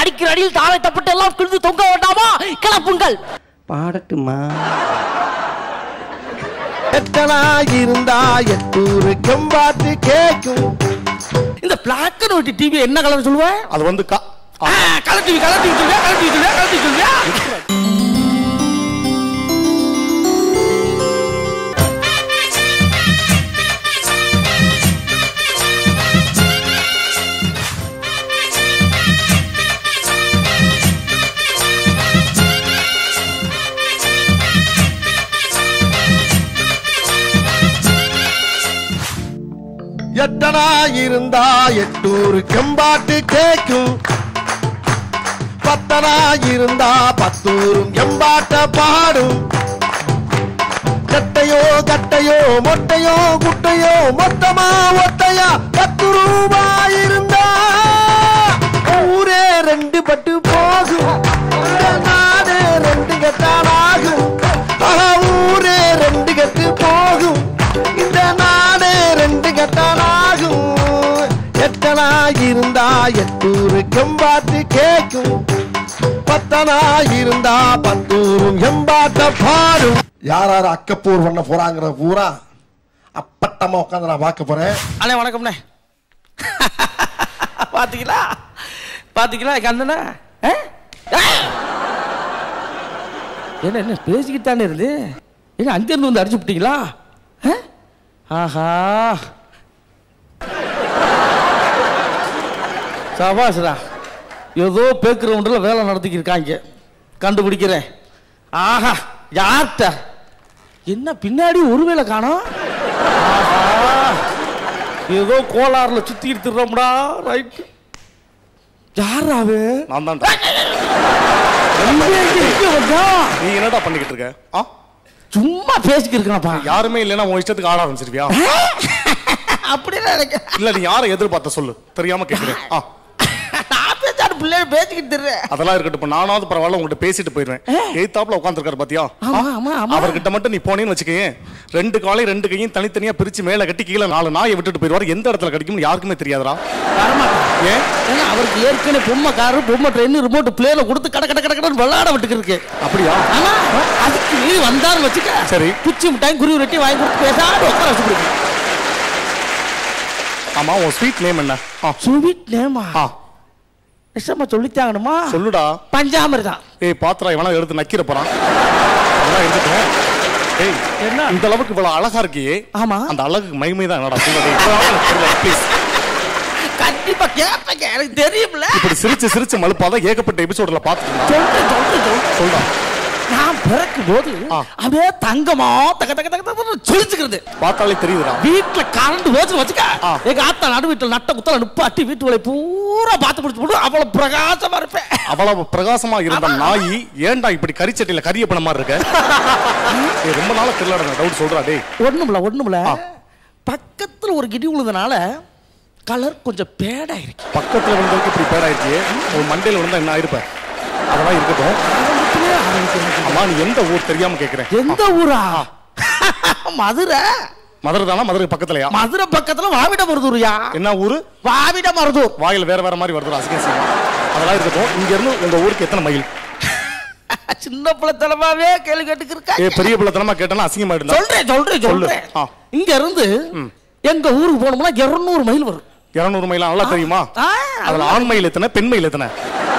அடிக்கிற அடியில் தாரை தப்பட்டு எல்லாம் கிழிந்து தொங்க வேண்டாமா கிளப்புங்கள் பாடட்டுமா எத்தனா இருந்தா எட்டூரு கெம்பாட்டு கேக்கும் இந்த பிளாக் அண்ட் ஒயிட் டிவி என்ன கலர் சொல்லுவேன் அது வந்து கா கலர் டிவி கலர் டிவி சொல்லுவியா கலர் டிவி சொல்லுவியா கலர் டிவி சொல்லுவியா எட்டனா இருந்தா எட்டூரு கெம்பாட்டு கேக்கும் பத்தனா இருந்தா பத்தூரும் எம்பாட்ட பாடும் கட்டையோ கட்டையோ மொட்டையோ குட்டையோ மொத்தமா ஒத்தையா பத்து ரூபாய் இருந்தா ஊரே ரெண்டு பட்டு போகும் இந்த நாடே ரெண்டு கட்டாலாகும் ஆஹா, ஊரே ரெண்டு கட்டு போகும் இந்த நாடே ரெண்டு கட்டாலாகும் எட்டனா இருந்தா எட்டூரு கெம்பாட்டு கேக்கும் பத்தனா இருந்தா பத்தூரும் எம்பாட்ட பாடும் யார் யார் அக்கப்பூர் பண்ண போறாங்கிற பூரா அப்பட்டமா உட்காந்து நான் பார்க்க போறேன் அண்ணே வணக்கம்ண்ணே பாத்தீங்களா பாத்தீங்களா கண்ணனா என்ன என்ன பேசிக்கிட்டு தானே இருந்து என்ன அங்கிருந்து வந்து அடிச்சு விட்டீங்களா ஆ? ஆஹா சபாஸ்ரா ஏதோ பேக்கிறவன்றில் வேலை நடத்திக்கிருக்காங்க கண்டுபிடிக்கிறேன் ஆஹா யார்கிட்ட என்ன பின்னாடி ஒருவேளை காணோம் ஆஹா. ஏதோ கோளாறுல சுத்திட்டு திருறோம்டா ரைட் யாராவே நான் தான்டா நீ என்னடா பண்ணிக்கிட்டு இருக்க ஆ சும்மா பேசிக்கிட்டு இருக்கேன்ப்பா யாருமே இல்லைன்னா உன் இஷ்டத்துக்கு ஆட ஆரம்பிச்சிருவியா அப்படிலாம் எனக்கு இல்ல நீ யாரை எதிர்பார்த்த சொல்லு தெரியாம கேக்குறேன் ஆ நான் பேசாடு பிள்ளைய பேசிக்கிட்டு திருறேன் அதெல்லாம் இருக்கட்டும் இப்ப நானாவது பரவாயில்ல உங்ககிட்ட பேசிட்டு போயிருவேன் எய்தாப்புல உட்காந்துருக்காரு பாத்தியா ஆமா ஆமா ஆமா அவர்கிட்ட மட்டும் நீ போனேன்னு வச்சுக்கேன் ரெண்டு காலையும் ரெண்டு கையும் தனித்தனியா பிரிச்சு மேல கட்டி கீழே நாலு நாயை விட்டுட்டு போயிருவாரு எந்த இடத்துல கிடைக்கும்னு யாருக்குமே தெரியாதுடா வரமாட்டேன் ஏன் ஏன்னா அவருக்கு ஏற்கனவே பொம்மை காரு பொம்மை ட்ரெயின் ரிமோட் பிளேல கொடுத்து கட கட கட கடன்னு விளையாட விட்டுக்கு இருக்கு அப்படியா ஆமா அதுக்கு நீ வந்தாருன்னு வச்சுக்க சரி. குச்சி மிட்டாய் குருவி ரொட்டி வாங்கி கொடுத்து பேசாம உட்கார வச்சு ஆமா உன் ஸ்வீட் நேம் என்ன ஆ சுவீட் நேமா ஆ நிச்சயமா சொல்லித்தாங்கணுமா சொல்லுடா பஞ்சாமிர்தம் ஏய் பாத்திரா இவனா எடுத்து நக்கிற போறான் அதெல்லாம் எடுத்துட்டோம் ஏய் என்ன? இந்த அளவுக்கு இவ்வளவு அழகா இருக்கியே ஆமா. அந்த அழகுக்கு மகிமை தான் என்னடா ப்ளீஸ் கண்டிப்பா கேட்பேங்க எனக்கு தெரியும்ல இப்படி சிரிச்சு சிரிச்சு மழுப்பாதான் ஏகப்பட்ட எபிசோட்ல பாத்துக்கலாம் சொல்றேன் சொல்றேன் சொல்றேன் சொல்றா நான் பிறக்கும் போது ஆ. அப்படியே தங்கமா தக தக தக தக சொல்லிச்சுக்கிறது பார்த்தாலே தெரியுதுடா வீட்டுல கரண்ட் போச்சு வச்சுக்க ஆ. எங்க ஆத்தா நடு வீட்டுல நட்ட குத்தல நிப்பாட்டி வீட்டு வேலை பூரா பார்த்து பிடிச்சு போட்டு அவ்வளவு பிரகாசமா இருப்பேன் அவ்வளவு பிரகாசமா இருந்த நாய் ஏன்டா இப்படி கரிச்சட்டியில கரிய பண்ண மாதிரி இருக்க ஏய், ரொம்ப நாளா தெரியலடா டவுட் சொல்றா டேய் ஒண்ணுமில்ல ஒண்ணுமில்ல ஆ. பக்கத்துல ஒரு கிடி உழுதுனால கலர் கொஞ்சம் பேடா இருக்கு பக்கத்துல வந்ததுக்கு இப்படி பேடாயிருக்கியே உன் மண்டையில விழுந்தா என்ன ஆயிருப்ப அதெல்லாம் இருக்கட்டும் ஆரம்பத்திலே ஆரம்பிக்கிறது. அம்மா நீ எந்த ஊர் தெரியாம கேக்குறேன் எந்த ஊரா மதுரை மதுரை தானா மதுரை பக்கத்துலயா மதுரை பக்கத்துல வாவிட மருதூர்யா என்ன ஊரு வாவிட மருதூர் வாயில வேற வேற மாதிரி வருது அசிங்க செய்யும் அதெல்லாம் இருக்கட்டும் இங்க இருந்து உங்க ஊருக்கு எத்தனை மைல் சின்ன பிள்ளைத்தனமாவே கேள்வி கேட்டுக்கு ஏ இருக்காங்க பெரிய பிள்ளைத்தனமா கேட்டனா அசிங்கமா இருந்தா சொல்றேன் சொல்றேன் சொல்லு. சொல்றேன் ஆ. இங்க இருந்து எங்க ஊருக்கு போனோம்னா 200 மைல் வரும் இருநூறு மைல் நல்லா தெரியுமா ஆ, அதுல ஆண் மயில் எத்தனை பெண் மயில் எத்தனை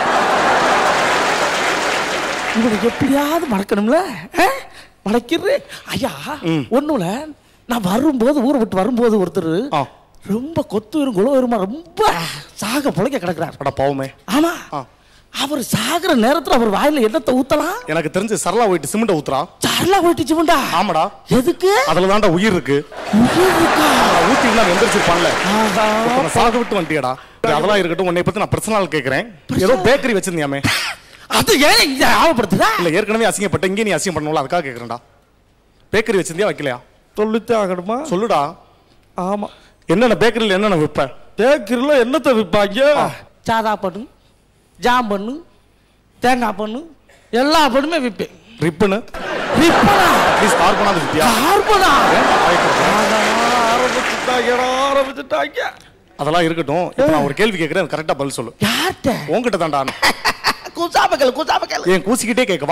இவனுக்கு எப்படியாவது மறக்கணும்ல ஆ? மறக்கிறது ஐயா ஒண்ணுல நான் வரும்போது ஊரை விட்டு வரும்போது ஒருத்தர் ஆ. ரொம்ப கொத்து வரும் குல வருமா ரொம்ப சாக புழைக்க கிடக்குறார் அட பாவமே ஆமா ஆ. அவர் சாகுற நேரத்துல அவர் வாயில என்னத்தை ஊத்தலாம் எனக்கு தெரிஞ்சு சரளா போயிட்டு சிமெண்ட் ஊத்துறா சரலா போயிட்டு சிவண்டா ஆமாடா எதுக்கு அதுல தான்டா உயிர் இருக்கு உயிர் இருக்கா? ஊத்தி நான் எந்திரிச்சிருப்பான்ல ஆஹா. உன்னை சாக விட்டு வந்துட்டியடா அதெல்லாம் இருக்கட்டும் உன்னை பத்தி நான் பர்சனல் கேக்குறேன் ஏதோ பேக்கரி வச்சிருந்தியாமே அது ஏன் இங்க ஆவப்படுத்துதா இல்ல ஏற்கனவே அசிங்கப்பட்ட இங்கே நீ அசிங்கம் பண்ணல அதுக்காக கேக்குறேன்டா பேக்கரி வச்சிருந்தியா வைக்கலையா சொல்லித்தே ஆகணுமா சொல்லுடா ஆமா என்னென்ன பேக்கரியில் என்னென்ன விற்ப பேக்கரில என்னத்தை விற்பாங்க சாதா பண்ணு ஜாம் பண்ணு தேங்காய் பண்ணு எல்லா பண்ணுமே விற்பேன் ரிப்புன்னு விற்பனா ப்ளீஸ் கார் வித்தியா கார்பனா ஏன்டா பயப்படுற? ஆரம்பிச்சுட்டாங்க ஆரம்பிச்சுட்டாங்க அதெல்லாம் இருக்கட்டும் இப்ப நான் ஒரு கேள்வி கேட்கிறேன் கரெக்டா பதில் சொல்லு யார்கிட்ட உன்கிட்ட தான்டா குசாபக்கல் குசாபக்கல் என் கூசிக்கிட்டே கேட்கவா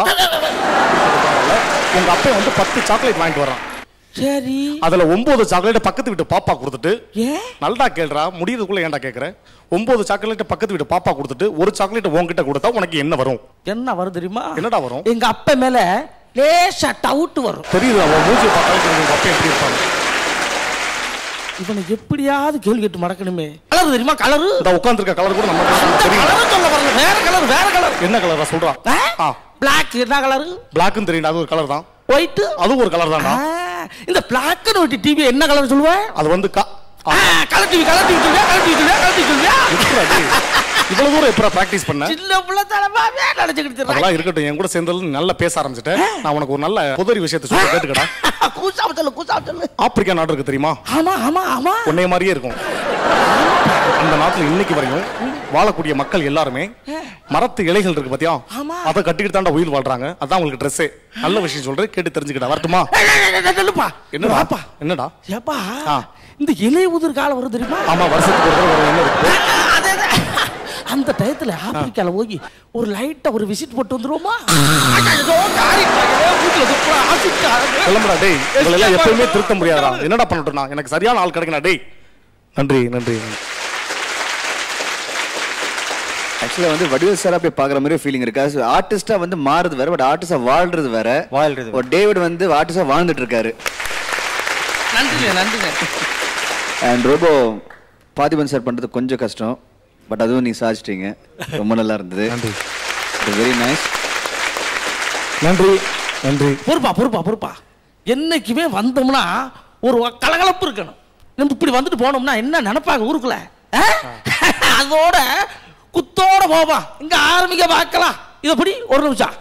உங்க அப்பா வந்து பத்து சாக்லேட் வாங்கிட்டு வரான் சரி அதுல ஒன்பது சாக்லேட் பக்கத்து வீட்டு பாப்பா கொடுத்துட்டு ஏன் நல்லா கேள்றா முடியறதுக்குள்ள ஏன்டா கேக்குற ஒன்பது சாக்லேட் பக்கத்து வீட்டு பாப்பா கொடுத்துட்டு ஒரு சாக்லேட் உன்கிட்ட கொடுத்தா உனக்கு என்ன வரும் என்ன வரும் தெரியுமா என்னடா வரும் எங்க அப்பா மேல லேசா டவுட் வரும் தெரியுது அவன் மூஞ்சி பார்த்தாலே தெரியுது உங்க அப்பா எப்படி இருப்பாங்க இவனை எப்படியாவது கேள்வி கேட்டு மடக்கணுமே கலர் தெரியுமா கலரு இந்த உட்காந்துருக்க கலர் கூட நம்ம அந்த தெரியும் கலர் சொல்ல வரல வேற கலர் வேற கலர் என்ன கலரா சொல்றான் ஆ பிளாக் என்ன கலரு பிளாக்னு தெரியும் அது ஒரு கலர் தான் ஒயிட் அதுவும் ஒரு கலர் தான்டா இந்த பிளாக் அண்ட் ஒயிட் டிவி என்ன கலர் சொல்லுவேன் அது வந்து கா- ஆ, கலர் டிவி கலர் டிவி சொல்லுவியா கலர் டிவி சொல்லுவியா கலர் டிவி சொல்லுவியா எதுக்குடா டேய்? இவ்வளவு தூரம் எப்படா பிராக்டிஸ் பண்ண சின்ன பிள்ளை தலமாவே நினைச்சுக்கிட்டு அதெல்லாம் இருக்கட்டும் என் கூட சேர்ந்ததுல நீ நல்லா பேச ஆரம்பிச்சிட்டேன் நான் உனக்கு ஒரு நல்ல புதறி விஷயத்தை சொல்லி கேட்டுக்கடா கூசாம சொல்லு கூசாம சொல்லு ஆப்பிரிக்கா நாடு இருக்கு தெரியுமா ஆமா ஆமா ஆமா உன்னைய மாதிரியே இருக்கும் அந்த நாட்டுல இன்னைக்கு வரையும் வாழக்கூடிய மக்கள் எல்லாருமே மரத்து இலைகள் இருக்கு பாத்தியா ஆமா. அதை கட்டிக்கிட்டு தாண்டா உயிர் வாழ்றாங்க அதான் உங்களுக்கு ட்ரெஸ்ஸே நல்ல விஷயம் சொல்றேன் கேட்டு தெரிஞ்சுக்கிட்ட வரட்டுமா ஏய், ஏய், ஏய், ஏய், சொல்லுப்பா என்னடா வாப்பா என்னடா ஏப்பா ஆ. இந்த இலை உதிர் காலம் வரும் தெரியுமா ஆமா வருஷத்துக்கு ஒரு தடவை வரும் என்ன இருக்கு அதே, அதே. அந்த டயத்துல ஆப்பிரிக்கால போய் ஒரு லைட்டா ஒரு விசிட் போட்டு வந்துருவோமா ஐயோ, காரிட்டாங்களே, வீட்டுல துப்புறா, ஆசிட்டாங்க. கிளம்புடா டேய் உங்களை எல்லாம் எப்பவுமே திருத்த முடியாதா என்னடா பண்ணட்டும் நான் எனக்கு சரியான ஆள் கிடைக்கணும் டேய் நன்றி நன்றி ஆக்சுவலாக வந்து வடிவேல் சார் அப்படி பார்க்குற மாதிரி ஃபீலிங் இருக்கு ஆர்டிஸ்டா வந்து மாறுறது வேற பட் ஆர்டிஸ்டா வாழ்றது வேற வாழ்றது ஒரு டேவிட் வந்து ஆர்டிஸ்டா வாழ்ந்துட்டு இருக்காரு நன்றிங்க நன்றிங்க அண்ட் ரொம்ப பாதிபன் சார் பண்றது கொஞ்சம் கஷ்டம் பட் அதுவும் நீ சாதிச்சிட்டீங்க ரொம்ப நல்லா இருந்தது நன்றி வெரி நைஸ் நன்றி நன்றி பொறுப்பா பொறுப்பா பொறுப்பா என்னைக்குமே வந்தோம்னா ஒரு கலகலப்பு இருக்கணும் நம்ம இப்படி வந்துட்டு போனோம்னா என்ன நினைப்பாங்க ஊருக்குள்ள ஆ? அதோட குத்தோட போவா இங்க ஆரம்பிக்க பார்க்கலாம் இதை படி ஒரு நிமிஷம்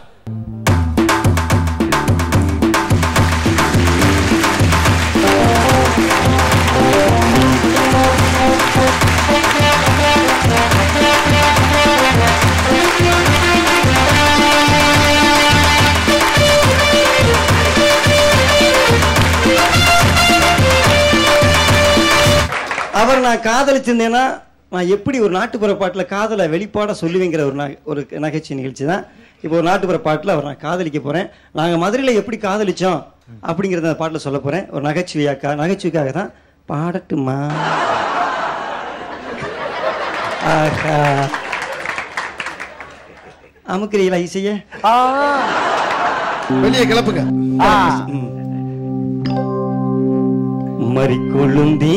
அவர் நான் காதலிச்சிருந்தேன்னா நான் எப்படி ஒரு நாட்டுப்புற பாட்டில் காதலை வெளிப்பாட சொல்லுவேங்கிற ஒரு ந- ஒரு நகைச்சுவை நிகழ்ச்சி தான் இப்போ ஒரு நாட்டுப்புற பாட்டில் அவர் நான் காதலிக்க போகிறேன் நாங்கள் மதுரையில் எப்படி காதலிச்சோம் அப்படிங்கிறத அந்த பாட்டில் சொல்ல போகிறேன் ஒரு நகைச்சுவையாக்கா நகைச்சுவைக்காக தான் பாடட்டுமா ஆஹா அமுக்கிறீங்களா இசைய வெளியே கிளப்புங்க மறிக்கொழுந்தே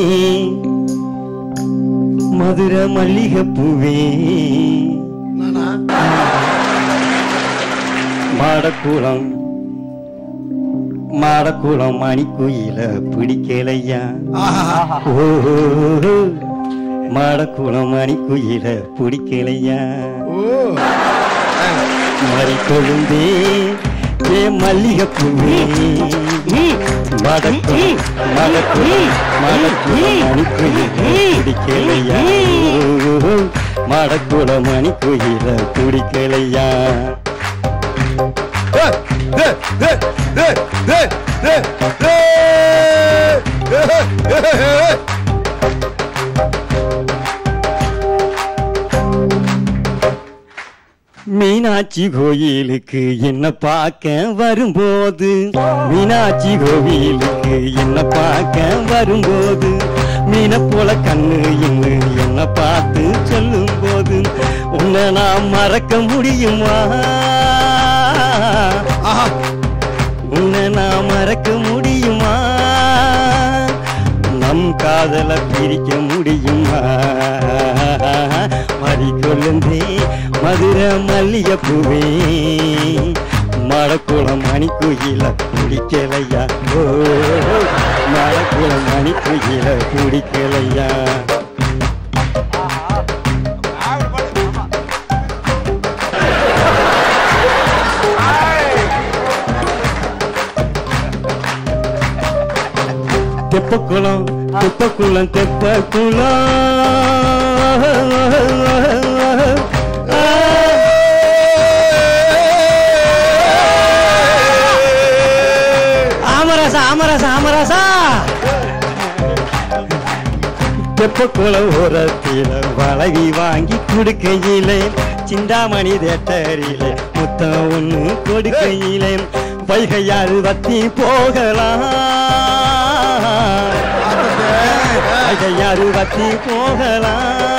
மதுர மல்லிகைப்பூவே மாடக்குளம் மாடக்குளம் மணிக்குயில பிடிக்கலையா ஓஹோ மாடக்குளம் மணிக்குயில பிடிக்கலையா மறிக்கொழுந்தே ஏ மல்லிகைப்பூவே மடக்குளம் மடக்குளம் மடக்குளம் மணிக்குயில பிடிக்கலையா ஓஹோ மாடக்குளம் மணிக்குயில பிடிக்கலையா மீனாட்சி கோயிலுக்கு என்ன பார்க்க வரும்போது மீனாட்சி கோயிலுக்கு என்ன பார்க்க வரும்போது மீன போல கண்ணு இன்னு என்ன பார்த்து சொல்லும் போது உன்னை நான் மறக்க முடியுமா உன்னை நான் மறக்க முடியுமா நம் காதல பிரிக்க முடியுமா மறிக்கொழுந்தே மதுர மல்லிகைப்பூவே மடக்குளம் மணிக்குயில பிடிக்கலையா ஓ மடக்குளம் மணிக்குயில பிடிக்கலையா தெப்பக்குளம் தெப்பக்குளம் தெப்பக்குளம் ஆமராசா ஆமராசா ஆமராசா தெப்பக்குள ஓரத்தில வளவி வாங்கி கொடுக்கையிலே சிந்தாமணி தேட்டரிலே முத்தம் ஒண்ணு கொடுக்கையிலே வைகையாறு வத்தி போகலாம் வைகையாறு வத்தி போகலாம்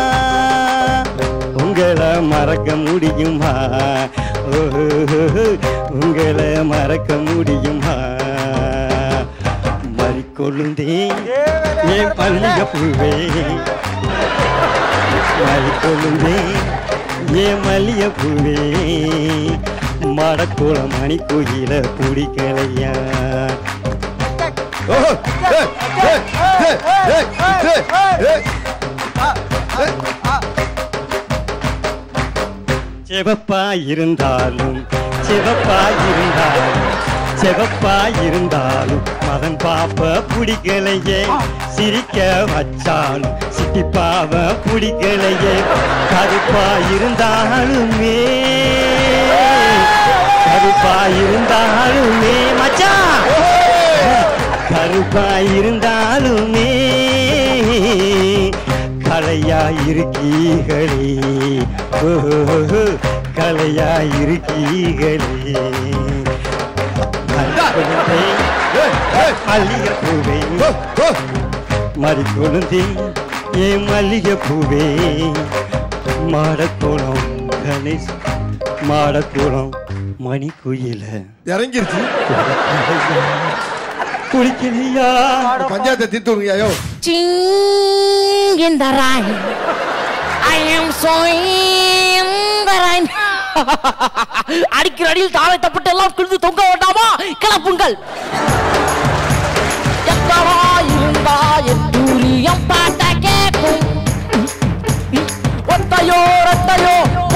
உங்களை மறக்க முடியுமா ஓஹோ, உங்களை மறக்க முடியுமா மறிக்கொழுந்தே ஏன் பள்ளிய பூவே மறிக்கொழுந்தே ஏன் மல்லிய பூவே மடக்குளம் மணி கோயில பிடிக்கலையா ஓஹோ, ஏய், ஏய், ஏய், ஏய், ஏய், ஏய். செவப்பா இருந்தாலும் செவப்பா இருந்தாலும் செவப்பா இருந்தாலும் மதன் பாப்ப பிடிக்கலையே சிரிக்க வச்சாலும் சிட்டிப்பாவ பிடிக்கலையே கருப்பா இருந்தாலுமே கருப்பா இருந்தாலுமே மச்சான் கருப்பா இருந்தாலுமே கலையா இருக்கீகளே ஓஹோ, கலையா இருக்கீகளே மறிக்கொழுந்தே, மல்லிகை பூவே ஓ, ஓ. மறிக்கொழுந்தே ஏ மல்லிகை பூவே மாடக்குளம் கணேஷ் மாடக்குளம் மணி குயில இறங்கிருச்சு குளிக்கலையா பஞ்சாயத்தை தீர்த்து விடுங்க ஐயோ Ching in the rain. I am so in the rain. அடிக்கிற அடியில் தாவை தப்பட்டு எல்லாம் குளித்து தொங்க வேண்டாமா கிளப்புங்கள் எத்தவா இருந்தா எத்தூரியம் பாட்ட கேட்கும் ஒத்தையோ ரத்தையோ